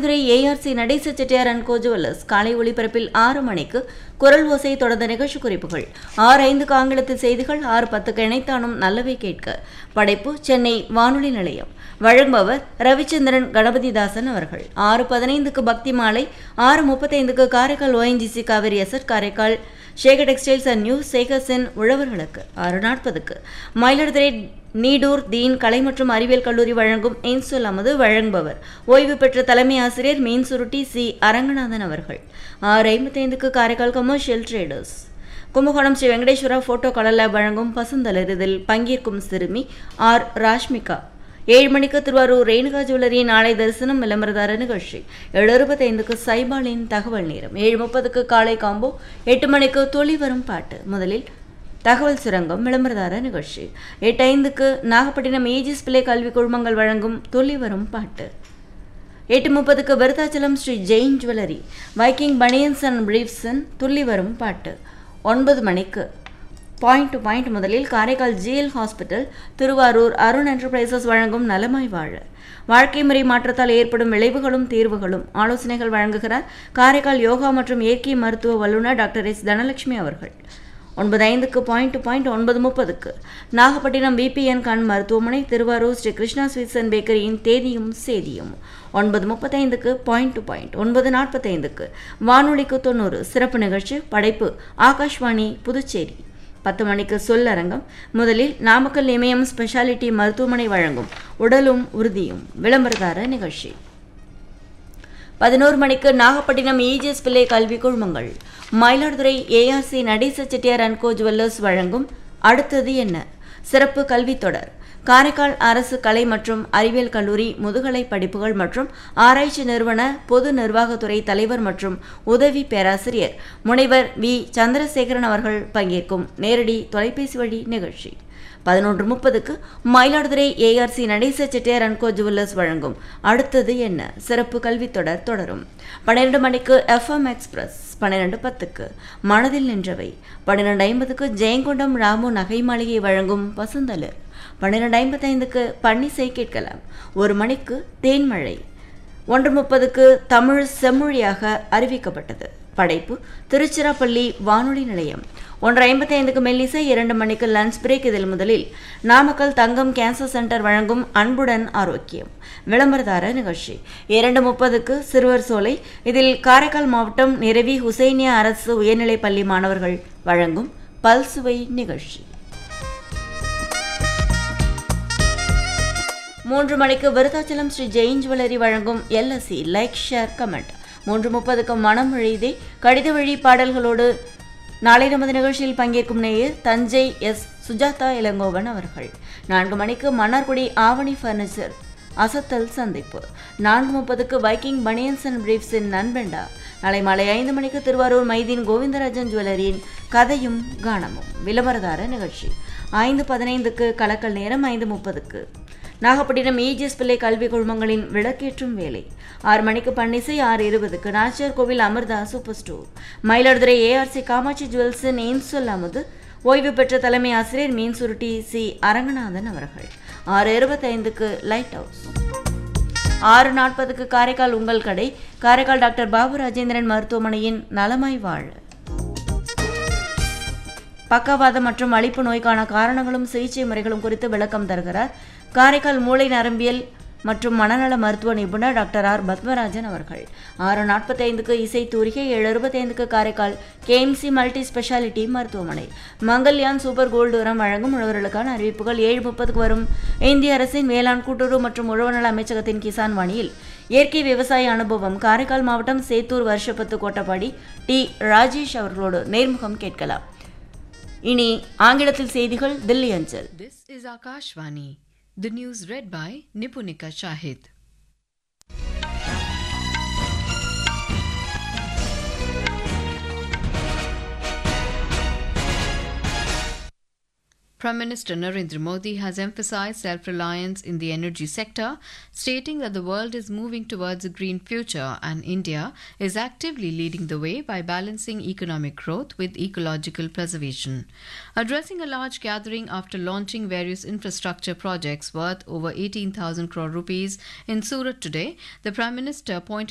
Mayiladuthurai ARC நடேச Chettiar and go jewellers காலை ஒளிபரப்பில் ஆறு மணிக்கு குரல் ஓசை தொடர்ந்த நிகழ்ச்சி குறிப்புகள் ஆறு ஐந்துக்கு ஆங்கிலத்தில் செய்திகள் ஆறு பத்துக்கு இணைத்தானும் நல்லவை கேட்க படைப்பு சென்னை வானொலி நிலையம் வழங்குபவர் ரவிச்சந்திரன் கணபதிதாசன் அவர்கள் ஆறு பதினைந்துக்கு பக்தி மாலை ஆறு முப்பத்தைந்துக்கு Karaikal ONGC Cauvery asset Karaikal Sekar textiles and new Sekar சென் உழவர்களுக்கு ஆறு நாற்பதுக்கு மயிலாடுதுறை நீடூர் தீன் கலை மற்றும் அறிவியல் கல்லூரி வழங்கும் எய்ன்சொல் அமது வழங்குபவர் ஓய்வு பெற்ற தலைமை ஆசிரியர் மீன் சுருட்டி சி அரங்கநாதன் அவர்கள் ஆறு ஐம்பத்தைந்துக்கு Karaikal commercial traders Kumbakonam Sri Venkateswara photo colour lab வழங்கும் பசுந்தலர் இதில் பங்கேற்கும் சிறுமி ஆர் ராஷ்மிகா ஏழு மணிக்கு திருவாரூர் ரேணுகா ஜுவல்லரி நாளை தரிசனம் விளம்பரதார நிகழ்ச்சி ஏழு இருபத்தைந்துக்கு சைபாலின் தகவல் நேரம் ஏழு முப்பதுக்கு காலை காம்போ எட்டு மணிக்கு தொழி வரும் பாட்டு முதலில் தகவல் சுரங்கம் விளம்பரதார நிகழ்ச்சி எட்டு ஐந்துக்கு நாகப்பட்டினம் ஏஜிஸ் பிள்ளை கல்வி குழுமங்கள் வழங்கும் தொல்லி வரும் பாட்டு எட்டு முப்பதுக்கு Virudhachalam Sri Jain jewellery Viking banians and பிரீஃப்ஸன் துள்ளி வரும் பாட்டு ஒன்பது மணிக்கு பாயிண்ட் டு பாயிண்ட் முதலில் Karaikal GL hospital Thiruvarur Arun enterprises வழங்கும் நலமாய் வாழ வாழ்க்கை முறை மாற்றத்தால் ஏற்படும் விளைவுகளும் தீர்வுகளும் ஆலோசனைகள் வழங்குகிறார் காரைக்கால் யோகா மற்றும் இயற்கை மருத்துவ வல்லுநர் டாக்டர் எஸ் தனலட்சுமி அவர்கள் ஒன்பது ஐந்துக்கு பாயிண்ட் டு பாயிண்ட் ஒன்பது முப்பதுக்கு நாகப்பட்டினம் பிபிஎன் கண் மருத்துவமனை திருவாரூர் ஸ்ரீ கிருஷ்ணா ஸ்வீட்ஸ் அண்ட் பேக்கரியின் தேதியும் சேதியும் ஒன்பது முப்பத்தைந்துக்கு பாயிண்ட் டு பாயிண்ட் ஒன்பது நாற்பத்தைந்துக்கு வானொலிக்கு தொண்ணூறு சிறப்பு நிகழ்ச்சி படைப்பு ஆகாஷ்வாணி புதுச்சேரி பத்து மணிக்கு சொல்லரங்கம் முதலில் நாமக்கல் இமயம் ஸ்பெஷாலிட்டி மருத்துவமனை வழங்கும் உடலும் உறுதியும் விளம்பரதார நிகழ்ச்சி பதினோரு மணிக்கு நாகப்பட்டினம் இஜிஎஸ் பிள்ளை கல்வி குழுமங்கள் மயிலாடுதுறை ஏஆர்சி நடேச செட்டியார் அண்ட் கோ ஜுவல்லர்ஸ் வழங்கும் அடுத்தது என்ன சிறப்பு கல்வித் தொடர் காரைக்கால் அரசு கலை மற்றும் அறிவியல் கல்லூரி முதுகலை படிப்புகள் மற்றும் ஆராய்ச்சி நிறுவன பொது நிர்வாகத்துறை தலைவர் மற்றும் உதவி பேராசிரியர் முனைவர் வி சந்திரசேகரன் அவர்கள் பங்கேற்கும் நேரடி தொலைபேசி வழி நிகழ்ச்சி பதினொன்று முப்பதுக்கு மயிலாடுதுறை ஏஆர்சி நடேச செட்டியார் அண்ட் கோ ஜுவல்லர்ஸ் வழங்கும் அடுத்தது என்ன சிறப்பு கல்வித் தொடர் தொடரும் பன்னிரண்டு மணிக்கு எஃப்எம் எக்ஸ்பிரஸ் பன்னிரண்டு பத்துக்கு மனதில் நின்றவை பன்னிரண்டு ஐம்பதுக்கு ஜெயங்கொண்டம் ராமு நகை மாளிகை வழங்கும் பசுந்தலர் பன்னிரண்டு ஐம்பத்தைந்துக்கு பன்னிசை கேட்கலாம் ஒரு மணிக்கு தேன்மழை ஒன்று முப்பதுக்கு தமிழ் செம்மொழியாக அறிவிக்கப்பட்டது படைப்பு திருச்சிராப்பள்ளி வானொலி நிலையம் ஒன்று ஐம்பத்தி ஐந்துக்கு மெல்லிசை இரண்டு மணிக்கு லஞ்ச் பிரேக் இதில் முதலில் நாமக்கல் தங்கம் கேன்சர் சென்டர் வழங்கும் அன்புடன் ஆரோக்கியம் விளம்பரதார நிகழ்ச்சி இரண்டு முப்பதுக்கு சிறுவர் சோலை இதில் காரைக்கால் மாவட்டம் நிரவி ஹுசைனியா அரசு உயர்நிலைப் பள்ளி மாணவர்கள் வழங்கும் பல்சுவை நிகழ்ச்சி மூன்று மணிக்கு விருத்தாச்சலம் ஸ்ரீ ஜெயின் ஜுவல்லரி வழங்கும் எல்எஸ்சி லைக் ஷேர் கமெண்ட் மூன்று முப்பதுக்கு மனம் எழுதி கடித வழி பாடல்களோடு நாளை நமது நிகழ்ச்சியில் பங்கேற்கும் நேயர் தஞ்சை எஸ் சுஜாதா இளங்கோவன் அவர்கள் நான்கு மணிக்கு மன்னார்குடி ஆவணி ஃபர்னிச்சர் அசத்தல் சந்திப்பு நான்கு முப்பதுக்கு வைக்கிங் பனியன்ஸ் அண்ட் பிரீஃப்ஸின் நண்பெண்டா நாளை மாலை ஐந்து மணிக்கு திருவாரூர் மைதீன் கோவிந்தராஜன் ஜுவல்லரியின் கதையும் கானமும் விளம்பரதார நிகழ்ச்சி ஐந்து பதினைந்துக்கு கலக்கல் நேரம் ஐந்து முப்பதுக்கு நாகப்பட்டினம் ஈஜிஎஸ் பிள்ளை கல்வி குழுமங்களின் விளக்கேற்றும் வேலை ஆறு மணிக்கு பன்னிசை ஆறு இருபதுக்கு Nachiyar Kovil Amirtha super store Mayiladuthurai ARC Kamatchi ஜுவல்ஸின் ஏன்சொல் அமுது ஓய்வு பெற்ற தலைமை ஆசிரியர் மீன் சுருட்டி சி அரங்கநாதன் அவர்கள் ஆறு இருபத்தைந்துக்கு லைட் ஹவுஸ் ஆறு நாற்பதுக்கு காரைக்கால் உங்கள் கடை காரைக்கால் டாக்டர் பாபு ராஜேந்திரன் மருத்துவமனையின் நலமாய் வாழ பக்கவாதம் மற்றும் அளிப்பு நோய்க்கான காரணங்களும் சிகிச்சை முறைகளும் குறித்து விளக்கம் தருகிறார் காரைக்கால் மூளை நரம்பியல் மற்றும் மனநல மருத்துவ நிபுணர் டாக்டர் ஆர் பத்மராஜன் அவர்கள் ஆறு நாற்பத்தைந்துக்கு இசை தூரிகை ஏழு இருபத்தைந்துக்கு காரைக்கால் கேஎம்சி மல்டி ஸ்பெஷாலிட்டி மருத்துவமனை மங்கல்யான் சூப்பர் கோல்டு உரம் வழங்கும் உழவர்களுக்கான அறிவிப்புகள் ஏழு முப்பதுக்கு வரும் இந்திய அரசின் வேளாண் கூட்டுறவு மற்றும் உழவுநல அமைச்சகத்தின் கிசான் வாணியில் இயற்கை விவசாய அனுபவம் காரைக்கால் மாவட்டம் சேத்தூர் வருஷப்பத்து கோட்டப்பாடி டி ராஜேஷ் அவர்களோடு நேர்முகம் கேட்கலாம் இனி ஆங்கிலத்தில் செய்திகள் தில்லி அஞ்சல் This is Akashvani. The news read by Nipunika Shahid. Prime Minister Narendra Modi has emphasized self reliance in the energy sector, stating that the world is moving towards a green future and India is actively leading the way by balancing economic growth with ecological preservation. Addressing a large gathering after launching various infrastructure projects worth over 18,000 crore rupees in Surat today, the Prime Minister pointed